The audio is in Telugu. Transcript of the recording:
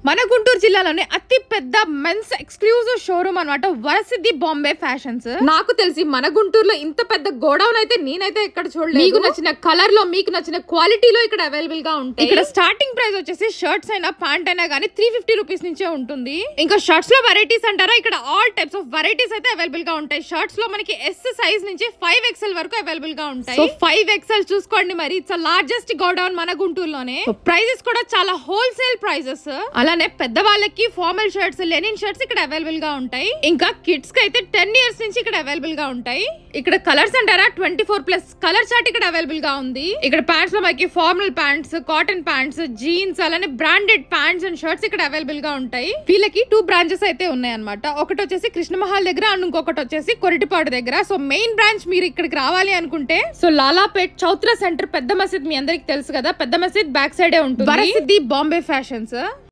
మన గుంటూరు జిల్లాలోనే అతి పెద్ద మెన్స్ ఎక్స్క్లూజివ్ షోరూమ్ అన్నమాట వరసిద్ధి బాంబే ఫ్యాషన్స్ నాకు తెలిసి మన గుంటూరులో ఇంత పెద్ద గోడౌన్ అయితే నేనైతే ఎక్కడ చూడలేదు మీకు నచ్చిన కలర్ లో మీకు నచ్చిన క్వాలిటీలో ఇక్కడ అవైలబుల్ గా ఉంటాయి ఇక్కడ స్టార్టింగ్ ప్రైస్ వచ్చేసి షర్ట్స్ అయినా ప్యాంట్ అయినా కానీ త్రీ ఫిఫ్టీ రూపీస్ నుంచే ఉంటుంది ఇంకా షర్ట్స్ లో వెరైటీస్ అంటారా ఇక్కడ ఆల్ టైప్స్ ఆఫ్ వెరైటీస్ అయితే అవైలబుల్ గా ఉంటాయి షర్ట్స్ లో మనకి ఎస్ సైజ్ నుంచి ఫైవ్ ఎక్స్ఎల్ వరకు అవైలబుల్ గా ఉంటాయి సో ఫైవ్ ఎక్స్ఎల్ చూసుకోండి మరి ఇట్స్ లార్జెస్ట్ గోడౌన్ మన గుంటూరులోనే ప్రైజెస్ కూడా చాలా హోల్సేల్ ప్రైజెస్ అలానే పెద్దవాళ్ళకి ఫార్మల్ షర్ట్స్ లెనిన్ షర్ట్స్ ఇక్కడ అవైలబుల్ గా ఉంటాయి ఇంకా కిడ్స్ కి అయితే టెన్ ఇయర్స్ నుంచి ఇక్కడ అవైలబుల్ గా ఉంటాయి ఇక్కడ కలర్స్ అంటారా twenty four plus colour chart ఇక్కడ అవైలబుల్ గా ఉంది ఇక్కడ ప్యాంట్స్ లో మనకి formal pants cotton pants jeans అలానే బ్రాండెడ్ ప్యాంట్స్ అండ్ షర్ట్స్ ఇక్కడ అవైలబుల్ గా ఉంటాయి వీళ్ళకి టూ బ్రాంచెస్ అయితే ఉన్నాయి అనమాట ఒకటి వచ్చేసి కృష్ణమహల్ దగ్గర అండ్ ఇంకొకటి వచ్చేసి కొరటిపాడు దగ్గర సో మెయిన్ బ్రాంచ్ మీరు ఇక్కడికి రావాలి అనుకుంటే సో లాలాపేట్ చౌత్ర సెంటర్ పెద్ద మసీద్ మీ అందరికి తెలుసు కదా పెద్ద మసీద్ బ్యాక్ సైడే ఉంటుంది వరసిద్ధి బాంబే ఫ్యాషన్స్